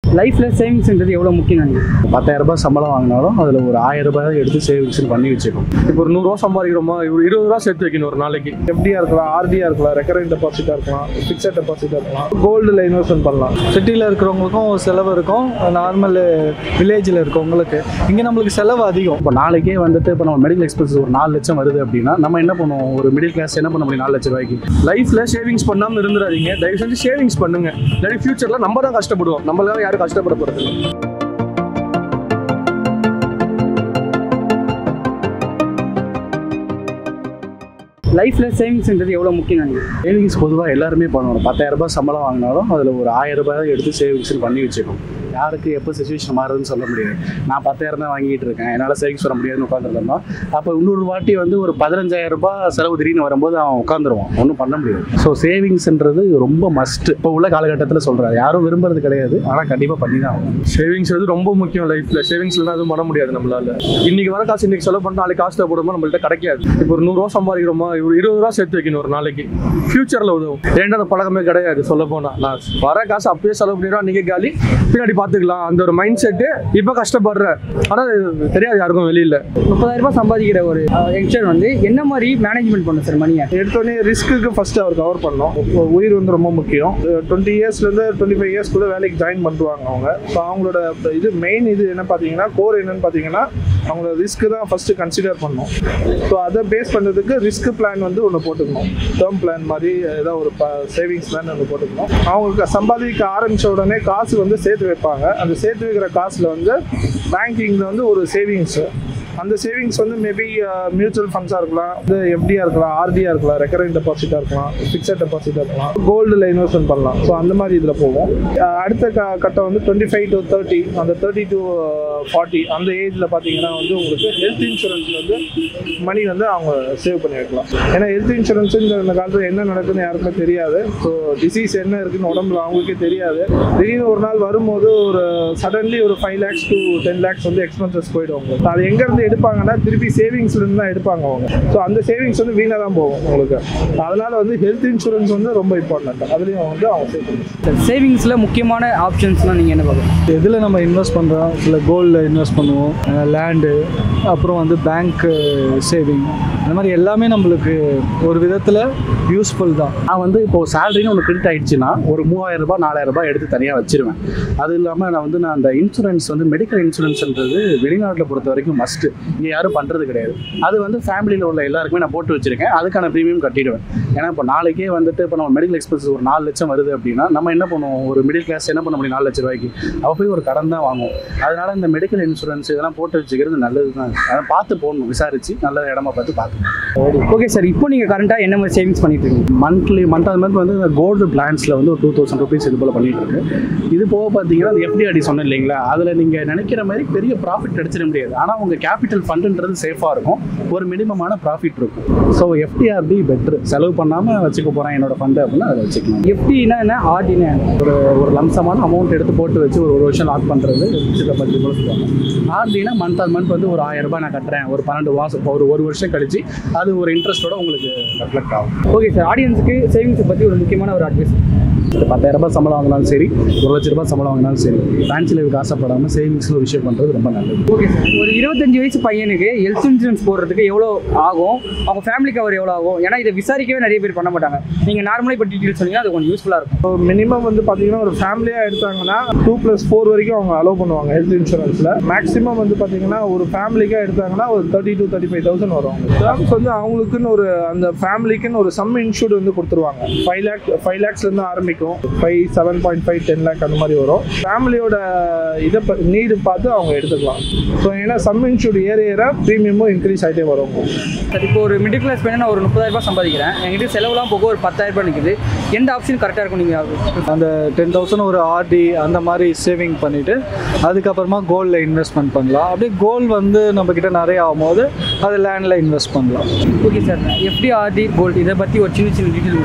லைஃப்பில் சேவிங்ஸ்ன்றது எவ்வளோ முக்கியம் நினைக்கிறேன் பத்தாயிரம் ரூபாய் சம்பளம் வாங்கினாலும் அதில் ஒரு ஆயிரம் ரூபாய் எடுத்து சேவிங்ஸ் பண்ணி வச்சுக்கணும் இப்போ ஒரு நூறுரூவா சம்பாதிக்கிறோமா ஒரு இருபது ரூபா சேர்த்து வைக்கணும் ஒரு நாளைக்கு எஃப்டியாக இருக்கலாம் ஆர்டியாக இருக்கலாம் ரெக்கரிங் டெபாசிட்டாக இருக்கலாம் ஃபிக்ஸட் டெபாசிட்டாக இருக்கலாம் கோல்டில் இன்வெஸ்ட்மெண்ட் பண்ணலாம் சிட்டியில் இருக்கிறவங்களுக்கும் ஒரு செலவு இருக்கும் நார்மல் வில்லேஜில் இருக்கவங்களுக்கு இங்கே நம்மளுக்கு செலவு அதிகம் இப்போ நாளைக்கே வந்துட்டு இப்போ நம்ம மெடிக்கல் எக்ஸ்பென்சஸ் ஒரு நாலு லட்சம் வருது அப்படின்னா நம்ம என்ன பண்ணுவோம் ஒரு மிடில் கிளாஸ் என்ன பண்ண முடியும் நாலு லட்சம் ரூபாய்க்கு லைஃப்ல சேவிங்ஸ் பண்ணாமல் இருந்துடாதீங்க தயவு செஞ்சு சேவிங்ஸ் பண்ணுங்க இல்லாட்டி ஃபியூச்சர்ல நம்ம தான் கஷ்டப்படுவோம் நம்மளால யாரும் கஷ்டப்பட போறது இல்லை. லைஃப்பில் சேவிங்ஸ்ன்றது எவ்வளோ முக்கியம் நினைக்கிறேன் சேவிங்ஸ் பொதுவாக எல்லாருமே பண்ணணும் பத்தாயிரம் ரூபாய் சம்பளம் வாங்கினாலும் அதில் ஒரு ஆயிரம் ரூபாய் எடுத்து சேவிங்ஸ் பண்ணி வச்சுக்கணும் யாருக்கு எப்போ சுச்சுவேஷன் மாறுதுன்னு சொல்ல முடியாது நான் பத்தாயிரம் தான் வாங்கிட்டு இருக்கேன் என்னால் சேவிங்ஸ் பண்ண முடியாதுன்னு உட்காந்துருந்தோம்னா அப்போ இன்னொரு வாட்டி வந்து ஒரு பதினஞ்சாயிரம் ரூபாய் செலவு திடீர்னு வரும்போது அவன் உட்காந்துருவான் ஒன்றும் பண்ண முடியாது ஸோ சேவிங்ஸ்ன்றது ரொம்ப மஸ்ட் இப்போ உள்ள காலகட்டத்தில் சொல்கிறாரு யாரும் விரும்புறது கிடையாது ஆனால் கண்டிப்பாக பண்ணி தான் ஆகணும் சேவிங்ஸ் வந்து ரொம்ப முக்கியம் லைஃப்ல சேவிங்ஸ்ல எதுவும் பண்ண முடியாது நம்மளால இன்னைக்கு வர காசு இன்னைக்கு செலவு பண்ணா நாளைக்கு காசு தேவைப்படுமோ நம்மள்ட்ட கிடைக்காது இப்போ ஒரு நூறுரூவா சம்பாதிக்கிறோமா ஒரு இருபது ரூபா சேர்த்து வைக்கணும் ஒரு நாளைக்கு ஃபியூச்சர்ல உதவும் ஏன்டா அந்த பழக்கமே கிடையாது சொல்ல போனா நான் வர காசு அப்பயே செலவு பண்ணிடுறோம் அன்னைக்கு காலி பின்னாடி பாத்துக்கலாம் அந்த ஒரு மைண்ட் செட்டு இப்போ கஷ்டப்படுற ஆனா இது தெரியாது யாருக்கும் வெளியில முப்பதாயிரம் ரூபாய் சம்பாதிக்கிற ஒரு யங்ஸ்டர் வந்து என்ன மாதிரி மேனேஜ்மெண்ட் பண்ணும் சார் மணியை எடுத்தோடனே ரிஸ்க்குக்கு ஃபர்ஸ்ட் அவர் கவர் பண்ணோம் உ- உயிர் வந்து ரொம்ப முக்கியம் டுவெண்ட்டி இயர்ஸ்லேருந்து டுவெண்ட்டி ஃபைவ் இயர்ஸ்க்குள்ளே வேலைக்கு ஜாயின் பண்ணுவாங்க அவங்க ஸோ அவங்களோட இது மெயின் இது என்ன பார்த்தீங்கன்னா கோர் என்னன்னு பார்த்தீங்கன்னா அவங்களோட ரிஸ்க்கு தான் ஃபஸ்ட்டு கன்சிடர் பண்ணணும் ஸோ அதை பேஸ் பண்ணுறதுக்கு ரிஸ்க் பிளான் வந்து ஒன்று போட்டுக்கணும் டேர்ம் பிளான் மாதிரி ஏதோ ஒரு சேவிங்ஸ் பிளான் ஒன்று போட்டுக்கணும் அவங்களுக்கு சம்பாதிக்க ஆரம்பித்த உடனே காசு வந்து சேர்த்து வைப்பாங்க அந்த சேர்த்து வைக்கிற காசில் வந்து பேங்கிங்கில் வந்து ஒரு சேவிங்ஸு அந்த சேவிங்ஸ் வந்து மேபி மியூச்சுவல் ஃபண்ட்ஸாக இருக்கலாம் இது எஃப்டியாக இருக்கலாம் ஆர்டியாக இருக்கலாம் ரெக்கரிங் டெபாசிட்டாக இருக்கலாம் ஃபிக்ஸட் டெபாசிட்டாக இருக்கலாம் கோல்டில் இன்வெஸ்ட்மெண்ட் பண்ணலாம் ஸோ அந்த மாதிரி இதில் போவோம் அஹ் அடுத்த க கட்டம் வந்து டுவெண்ட்டி ஃபைவ் டு தேர்ட்டி அந்த தேர்ட்டி டு ஃபார்ட்டி அந்த ஏஜில் பார்த்தீங்கன்னா வந்து உங்களுக்கு ஹெல்த் இன்சூரன்ஸில் வந்து மணி வந்து அவங்க சேவ் பண்ணி வைக்கலாம் ஏன்னா ஹெல்த் இன்சூரன்ஸ் இந்த காலத்தில் என்ன நடக்குதுன்னு யாருக்குமே தெரியாது ஸோ டிசீஸ் என்ன இருக்குன்னு உடம்புல அவங்களுக்கே தெரியாது திடீர்னு ஒரு நாள் வரும்போது ஒரு சடன்லி ஒரு five lakhs to ten lakhs வந்து எக்ஸ்பென்சஸ் போயிடும் உங்களுக்கு அது எங்கேருந்து எடுப்பாங்கன்னா திருப்பி சேவிங்ஸ்ல இருந்து தான் எடுப்பாங்க அவங்க ஸோ அந்த சேவிங்ஸ் வந்து வீணாக தான் போகும் உங்களுக்கு அதனால வந்து ஹெல்த் இன்சூரன்ஸ் வந்து ரொம்ப இம்பார்ட்டன்ட் அதுலேயும் வந்து அவங்க சேவ் பண்ணி சார் சேவிங்ஸில் முக்கியமான ஆப்ஷன்ஸ்லாம் நீங்கள் என்ன பார்க்குறீங்க எதில் நம்ம இன்வெஸ்ட் பண்ணுறோம் இல்லை கோல்டில் இன்வெஸ்ட் பண்ணுவோம் லேண்டு அப்புறம் வந்து பேங்க் சேவிங் அந்த மாதிரி எல்லாமே நம்மளுக்கு ஒரு விதத்தில் யூஸ்ஃபுல் தான் நான் வந்து இப்போ சேலரின்னு ஒன்று கிரெடிட் ஆயிடுச்சுன்னா ஒரு மூவாயிரம் ரூபாய் நாலாயிரம் ரூபாய் எடுத்து தனியாக வச்சிருவேன் அது இல்லாமல் நான் வந்து நான் அந்த இன்சூரன்ஸ் வந்து மெடிக்கல் இன்சூரன்ஸ்ன்றது வெளிநாட்டில் பொறுத்த வரைக்கும் மஸ்ட்டு இங்கே யாரும் பண்ணுறது கிடையாது அது வந்து ஃபேமிலியில் உள்ள எல்லாருக்குமே நான் போட்டு வச்சிருக்கேன் அதுக்கான ப்ரீமியம் கட்டிடுவேன் ஏன்னா இப்போ நாளைக்கே வந்துட்டு இப்போ நம்ம மெடிக்கல் எக்ஸ்பென்சஸ் ஒரு நாலு லட்சம் வருது அப்படின்னா நம்ம என்ன பண்ணுவோம் ஒரு மிடில் கிளாஸ் என்ன பண்ண முடியும் நாலு லட்சம் ரூபாய்க்கு அவ போய் ஒரு கடன் தான் வாங்குவோம் அதனால இந்த மெடிக்கல் இன்சூரன்ஸ் இதெல்லாம் போட்டு வச்சுக்கிறது நல்லது தான் அதை பார்த்து போடணும் விசாரிச்சு நல்ல இடமா பார்த்து பார்த்து ஓகே சார் இப்போ நீங்கள் கரண்ட்டாக என்ன மாதிரி சேவிங்ஸ் பண்ணிட்டு இருக்கீங்க மந்த்லி மந்த் அது மந்த் வந்து இந்த கோல்டு பிளான்ஸில் வந்து ஒரு டூ தௌசண்ட் ருபீஸ் இது போல் பண்ணிட்டு இருக்கு இது போக பார்த்தீங்கன்னா அந்த எஃப்டிஆர்டி சொன்னேன் இல்லைங்களா அதில் நீங்கள் நினைக்கிற மாதிரி பெரிய ப்ராஃபிட் அடிச்சிட முடியாது ஆனால் உங்கள் கேபிட்டல் ஃபண்டுன்றது சேஃபாக இருக்கும் ஒரு மினிமமான ப்ராஃபிட் இருக்கும் ஸோ எஃப்டிஆர்டி பெட்ரு செலவு பண்ணாமல் வச்சுக்க போகிறேன் என்னோட ஃபண்டு அப்படின்னா அதை வச்சுக்கலாம் எஃப்டினா என்ன ஆர்டினா என்ன ஒரு ஒரு லம்சமான அமௌண்ட் எடுத்து போட்டு வச்சு ஒரு ஒரு வருஷம் லாக் பண்ணுறது ஃபிக்ஸ்ட் டெபாசிட் போல சொல்லுவாங்க ஆர்டினா மந்த் ஆன் மந்த் வந்து ஒரு ஆயிரம் ரூபாய் நான் கட்டுறேன் ஒரு பன்னெண்டு மாதம் ஒரு ஒரு வருஷம் கழிச்சு அது ஒரு இன்ட்ரெஸ்ட்டோட உங்களுக்கு ரெஃப்ளெக்ட் ஆகும் ஓகே சார் ஆடியன்ஸுக்கு சேவிங்ஸை பற்றி ஒரு முக்கியமான ஒரு அட்வைஸ் பத்தாயிரம் ரூபாய் சம்பளம் வாங்கினாலும் சரி ஒரு லட்ச ரூபாய் சம்பளம் வாங்கினாலும் சரி ஃபேன்சி லைஃப் ஆசைப்படாமல் சேவிங்ஸில் ஒரு விஷயம் பண்ணுறது ரொம்ப நல்லது ஓகே சார் ஒரு இருபத்தஞ்சு வயசு பையனுக்கு ஹெல்த் இன்சூரன்ஸ் போடுறதுக்கு எவ்வளோ ஆகும் அவங்க ஃபேமிலி கவர் எவ்வளோ ஆகும் ஏன்னா இதை விசாரிக்கவே நிறைய பேர் பண்ண மாட்டாங்க நீங்கள் நார்மலாக இப்போ டீட்டெயில்ஸ் சொன்னீங்கன்னா அது கொஞ்சம் யூஸ்ஃபுல்லாக இருக்கும் ஸோ மினிமம் வந்து பார்த்தீங்கன்னா ஒரு ஃபேமிலியாக எடுத்தாங்கன்னா டூ ப்ளஸ் ஃபோர் வரைக்கும் அவங்க அலோவ் பண்ணுவாங்க ஹெல்த் இன்சூரன்ஸில் மேக்ஸிமம் வந்து பார்த்தீங்கன்னா ஒரு ஃபேமிலிக்காக எடுத்தாங்கன்னா ஒரு thirty to thirty five thousand வரும் டேர்ம்ஸ் வந்து அவங்களுக்குன்னு ஒரு அந்த ஃபேமிலிக்குன்னு ஒரு சம் இன்சூர்ட் வந்து கொடுத்துருவாங்க ஃபைவ் லேக் ஃபைவ் லேக்ஸ்லேருந்து ஆரம்பிக்கும் five seven point five ten lakh அந்த மாதிரி வரும் ஃபேமிலியோட இதை நீடு பார்த்து அவங்க எடுத்துக்கலாம் ஸோ ஏன்னா சம் இன்சூர்ட் ஏற ஏற ப்ரீமியமும் இன்க்ரீஸ் ஆகிட்டே வரும் சார் இப்போ ஒரு மிடில் கிளாஸ் பையன் நான் ஒரு முப்பதாயிரம் ரூபாய் சம்பாதிக்கிறேன் என்கிட்ட செலவுலாம் போக ஒரு பத்தாயிரம் ரூபாய் நிற்குது எந்த ஆப்ஷன் கரெக்டாக இருக்கும் நீங்கள் அந்த டென் தௌசண்ட் ஒரு ஆர்டி அந்த மாதிரி சேவிங் பண்ணிவிட்டு அதுக்கப்புறமா கோல்டில் இன்வெஸ்ட்மெண்ட் பண்ணலாம் அப்படியே கோல்டு வந்து நம்மக்கிட்ட நிறைய ஆகும்போது அது லேண்டில் இன்வெஸ்ட் பண்ணலாம் ஓகே சார் எப்படி ஆர்டி கோல்டு இதை பற்றி ஒரு சின்ன சின்ன டீட்டெயில் என்ன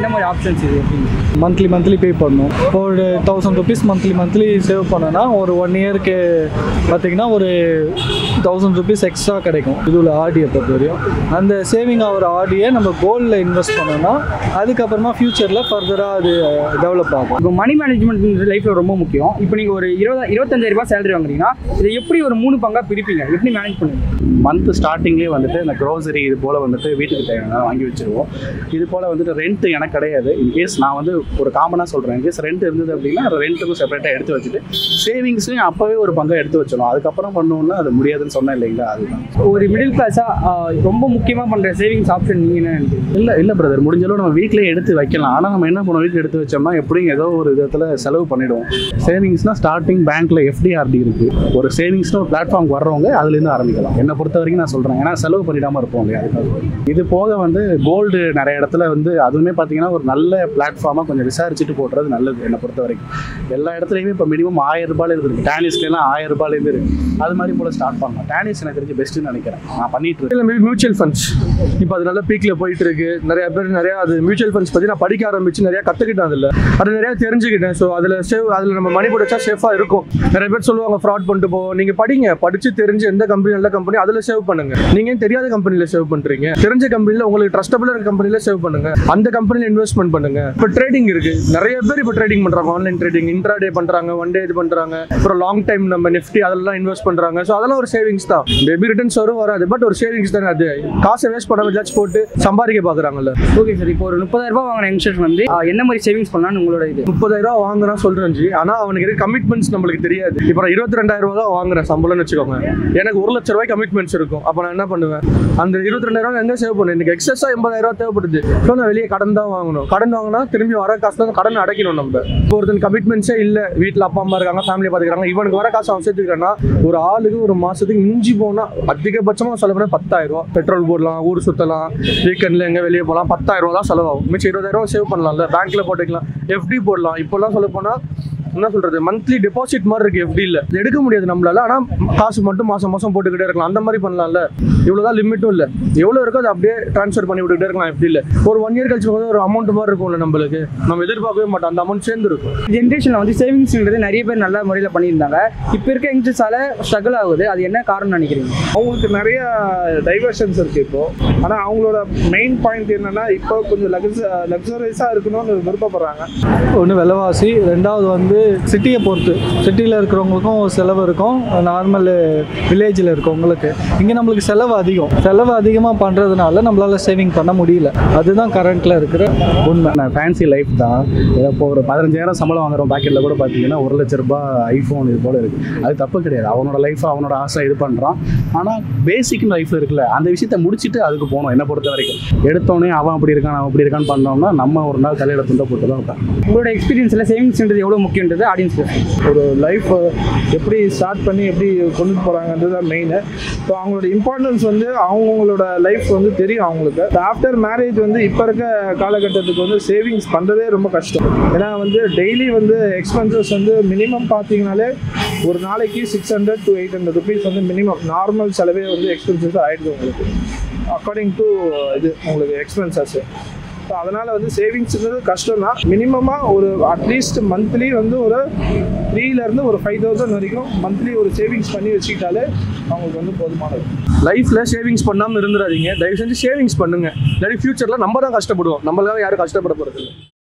மாதிரி ஆப்ஷன்ஸ் இது எப்படிங்க மந்த்லி மந்த்லி பே பண்ணணும் இப்போ ஒரு thousand rupees monthly monthly save பண்ணனா ஒரு ஒன் இயருக்கு பார்த்தீங்கன்னா ஒரு தௌசண்ட் ருபீஸ் எக்ஸ்ட்ரா கிடைக்கும் இதில் ஆடியை பொறுத்த வரையும் அந்த சேவிங் ஆகிற ஆடியை நம்ம கோல்டில் இன்வெஸ்ட் பண்ணோம்னா அதுக்கப்புறமா ஃப்யூச்சரில் ஃபர்தராக அது டெவலப் ஆகும் இப்போ மணி மேனேஜ்மெண்ட் லைஃப்பில் ரொம்ப முக்கியம் இப்போ நீங்கள் ஒரு இருபதா இருபத்தஞ்சாயிரம் ரூபாய் சேலரி வாங்குறீங்கன்னா இதை எப்படி ஒரு மூணு பங்காக பிரிப்பீங்க எப்படி மேனேஜ் பண்ணுவீங்க மந்த் ஸ்டார்டிங்லேயே வந்துட்டு இந்த க்ரோசரி இது போல் வந்துட்டு வீட்டுக்கு தேவையான வாங்கி வச்சிருவோம் இது போல் வந்துட்டு ரெண்ட் எனக்கு கிடையாது இன்கேஸ் நான் வந்து ஒரு காமனாக சொல்கிறேன் இன்கேஸ் ரெண்ட் இருந்தது அப்படின்னா ரெண்ட்டுக்கும் செப்பரேட்டாக எடுத்து வச்சுட்டு சேவிங்ஸையும் அப்போவே ஒரு பங்கை எடுத்து வச்சிடணும் அதுக்கப்புறம் பண்ணணும்னா அது முடியாதுன்னு சொன்னேன் இல்லைங்களா அதுதான் ஒரு மிடில் கிளாஸாக ரொம்ப முக்கியமாக பண்ணுற சேவிங்ஸ் ஆப்ஷன் நீங்கள் என்ன நினைக்கிறீங்க இல்லை இல்லை பிரதர் முடிஞ்சளவு நம்ம வீட்டிலேயே எடுத்து வைக்கலாம் ஆனால் நம்ம என்ன பண்ணுவோம் வீட்டில் எடுத்து வச்சோம்னா எப்படியும் ஏதோ ஒரு விதத்தில் செலவு பண்ணிடுவோம் சேவிங்ஸ்னால் ஸ்டார்டிங் பேங்க்கில் எஃப்டிஆர்டி இருக்குது ஒரு சேவிங்ஸ்னு ஒரு பிளாட்ஃபார்ம் வர்றவங்க அதுலேருந்து ஆரம்பிக்கலாம் என்னை பொறுத்த வரைக்கும் நான் சொல்கிறேன் ஏன்னா செலவு பண்ணிடாமல் இருப்போம் இல்லையா அதுக்காக இது போக வந்து கோல்டு நிறைய இடத்துல வந்து அதுவுமே பார்த்தீங்கன்னா ஒரு நல்ல பிளாட்ஃபார்மாக கொஞ்சம் விசாரிச்சுட்டு போடுறது நல்லது என்னை பொறுத்த வரைக்கும் எல்லா இடத்துலையுமே இப்போ மினிமம் ஆயிரம் ரூபாயில இருக்குது டேனிஸ்லாம் ஆயிரம் ரூபாயிலேருந்து இருக்குது அது மாதிரி போல் ஸ்டார்ட் பண்ணலாம் டேனிஸ் எனக்கு தெரிஞ்சு பெஸ்ட்டுன்னு நினைக்கிறேன் நான் பண்ணிட்டு இருக்கேன் இல்லை மேபி மியூச்சுவல் ஃபண்ட்ஸ் இப்போ அது நல்ல பீக்கில் போயிட்டு இருக்கு நிறைய பேர் நிறைய அது மியூச்சுவல் ஃபண்ட்ஸ் பற்றி நான் படிக்க ஆரம்பிச்சு நிறைய கற்றுக்கிட்டேன் அதில் அது நிறைய தெரிஞ்சுக்கிட்டேன் ஸோ அதில் சேவ் அதில் நம்ம மணி போட்டு வச்சா சேஃபாக இருக்கும் நிறைய பேர் சொல்லுவாங்க ஃப்ராட் பண்ணிட்டு போவோம் நீங்கள் படிங்க படிச்சு தெரிஞ்சு எந்த கம்பெனி நல்ல கம்பெனி அதில் சேவ் பண்ணுங்க நீங்கள் ஏன் தெரியாத கம்பெனியில் சேவ் பண்ணுறீங்க தெரிஞ்ச கம்பெனியில் உங்களுக்கு ட்ரஸ்டபுளாக இருக்க கம்பெனியில் சேவ் பண்ணுங்க அந்த கம்பெனியில் இன்வெஸ்ட்மெண்ட் பண்ணுங்க இப்போ ட்ரேடிங் இருக்கு நிறைய பேர் இப்போ ட்ரேடிங் பண்ணுறாங்க ஆன்லைன் ட்ரேடிங் இன்ட்ராடே பண்ணுறாங்க ஒன் டே இது பண்ணுறாங்க அப்புறம் லாங் டைம் நம்ம நிஃப்டி அதெல்லாம் இன்வெஸ்ட் பண்ணுறாங்க ஸோ அதெல்லாம் ஒரு சேவிங்ஸ் தான் மேபி ரிட்டர்ன்ஸ் வரும் வராது பட் ஒரு சேவிங்ஸ் தானே அது காசை வேஸ்ட் பண்ணாம ஏதாச்சும் போட்டு சம்பாதிக்க பார்க்குறாங்கல்ல ஓகே சார் இப்போ ஒரு முப்பதாயிரம் ரூபாய் வாங்கின யங்ஸ்டர் வந்து ஆ, என்ன மாதிரி சேவிங்ஸ் பண்ணலாம்னு உங்களோட இது முப்பதாயிரம் ரூபா வாங்குறான் சொல்றேன் ஜி ஆனா அவனுக்கு இருக்க கமிட்மெண்ட்ஸ் நம்மளுக்கு தெரியாது இப்போ நான் இருபத்தி ரெண்டாயிரம் ரூபா தான் வாங்குறேன் சம்பளம்னு வச்சுக்கோங்க எனக்கு ஒரு லட்ச ரூபாய் கமிட்மெண்ட்ஸ் இருக்கும் அப்போ நான் என்ன பண்ணுவேன் அந்த இருபத்தி ரெண்டாயிரம் எங்க சேவ் பண்ணேன் எனக்கு எக்ஸஸா எண்பதாயிரம் ரூபா தேவைப்படுது ஸோ நான் வெளியே கடன் தான் வாங்கணும் கடன் வாங்கினா திரும்பி வர காசு தான் கடன் அடைக்கணும் நம்ம இப்போ ஒருத்தன் கமிட்மெண்ட்ஸே இல்லை வீட்டில் அப்பா அம்மா இருக்காங்க ஃபேமிலி பார்த்துக்கிறாங்க இவனுக்கு வர காசு அவன் சேர்த்துக்கிறான்னா ஒரு ஆளுக்கு ஒரு மாசத்துக்கு மிஞ்சி போனா அதிகபட்சமாக செலவு பண்ண பத்தாயிரம் ரூபா பெட்ரோல் போடலாம் ஊர் சுத்தலாம் வீக்கெண்ட்ல எங்க வெளியே போகலாம் பத்தாயிரம் ரூபா தான் செலவாகும் மிச்சம் இருபதாயிரம் ரூபா சேவ் பண்ணலாம்ல பேங்க்ல போட்டுக்கலாம் எஃப்டி போடலாம் இப்போல்லாம் சொல்ல போனா என்ன சொல்றது மந்த்லி டெபாசிட் மாதிரி இருக்கு எஃப்டி இல்ல எடுக்க முடியாது நம்மளால ஆனா காசு மட்டும் மாசம் மாசம் போட்டுக்கிட்டே இருக்கலாம் அந்த மாதிரி பண்ணலாம்ல இவ்வளவுதான் லிமிட்டும் இல்ல எவ்வளவு இருக்கோ அதை அப்படியே ட்ரான்ஸ்ஃபர் பண்ணி விட்டுக்கிட்டே இருக்கலாம் எஃப்டி இல்ல ஒரு ஒன் இயர் கழிச்சு போது ஒரு அமௌண்ட் மாதிரி இருக்கும்ல நம்மளுக்கு நம்ம எதிர்பார்க்கவே மாட்டோம் அந்த அமௌண்ட் சேர்ந்து இருக்கும் ஜென்ரேஷனில் வந்து சேவிங்ஸ்ன்றது நிறைய பேர் நல்ல முறையில் பண்ணியிருந்தாங்க இப்போ இருக்க யங்ஸ்டர்ஸால ஸ்ட்ரகிள் ஆகுது அது என்ன காரணம் நினைக்கிறீங்க அவங்களுக்கு நிறைய டைவர்ஷன்ஸ் இருக்கு இப்போ ஆனால் அவங்களோட மெயின் பாயிண்ட் என்னன்னா இப்போ கொஞ்சம் லக்ஸ லக்ஸரைஸாக இருக்கணும்னு விருப்பப்படுறாங்க ஒன்று விலைவாசி ரெண்டாவது வந்து சிட்டியை பொறுத்து சிட்டியில் இருக்கிறவங்களுக்கும் செலவு இருக்கும் நார்மல் வில்லேஜில் இருக்கவங்களுக்கு இங்கே நம்மளுக்கு செலவு அதிகம் செலவு அதிகமாக பண்ணுறதுனால நம்மளால் சேவிங் பண்ண முடியல அதுதான் கரண்ட்டில் இருக்கிற உண்மை நான் ஃபேன்சி லைஃப் தான் ஏதோ இப்போ ஒரு பதினஞ்சாயிரம் சம்பளம் வாங்குறோம் பாக்கெட்டில் கூட பார்த்தீங்கன்னா ஒரு லட்ச ரூபாய் ஐஃபோன் இது போல் இருக்குது அது தப்பு கிடையாது அவனோட லைஃப்பை அவனோட ஆசை இது பண்ணுறான் ஆனால் பேசிக் லைஃப் இருக்குல்ல அந்த விஷயத்தை முடிச்சுட்டு அதுக்கு போகணும் என்னை பொறுத்த வரைக்கும் எடுத்தோடனே அவன் அப்படி இருக்கான் அவன் அப்படி இருக்கான்னு பண்ணோம்னா நம்ம ஒரு நாள் தலையில துண்டை போட்டு தான் உட்காரணும் உங்களோட எக்ஸ்பீரியன்ஸில் சேவிங்ஸ்ன்றது எவ்வளோ முக்கியன்றது ஆடியன்ஸ் ஒரு லைஃப் எப்படி ஸ்டார்ட் பண்ணி எப்படி கொண்டு போகிறாங்கன்றது தான் மெயின் ஸோ அவங்களோட இம்பார்ட்டன்ஸ் வந்து அவங்கவுங்களோட லைஃப் வந்து தெரியும் அவங்களுக்கு ஆஃப்டர் மேரேஜ் வந்து இப்போ இருக்க காலகட்டத்துக்கு வந்து சேவிங்ஸ் பண்ணுறதே ரொம்ப கஷ்டம் ஏன்னா வந்து டெய்லி வந்து எக்ஸ்பென்சஸ் வந்து மினிமம் பார்த்தீங்கனாலே ஒரு நாளைக்கு six hundred to eight hundred rupees வந்து மினிமம் நார்மல் செலவே வந்து எக்ஸ்பென்சஸ் ஆகிடுது உங்களுக்கு அக்கார்டிங் டு இது உங்களுக்கு எக்ஸ்பென்சஸ் ஸோ அதனால் வந்து சேவிங்ஸுங்கிறது கஷ்டம் தான் மினிமமாக ஒரு அட்லீஸ்ட் மந்த்லி வந்து ஒரு த்ரீலேருந்து ஒரு ஃபைவ் தௌசண்ட் வரைக்கும் மந்த்லி ஒரு சேவிங்ஸ் பண்ணி வச்சுக்கிட்டாலே அவங்களுக்கு வந்து போதுமானது லைஃப்ல சேவிங்ஸ் பண்ணாம இருந்துடாதீங்க தயவு செஞ்சு சேவிங்ஸ் பண்ணுங்க இல்லாட்டி ஃபியூச்சர்ல நம்ம தான் கஷ்டப்படுவோம் நம்மளால யாரும் கஷ்டப்பட போறது இல்லை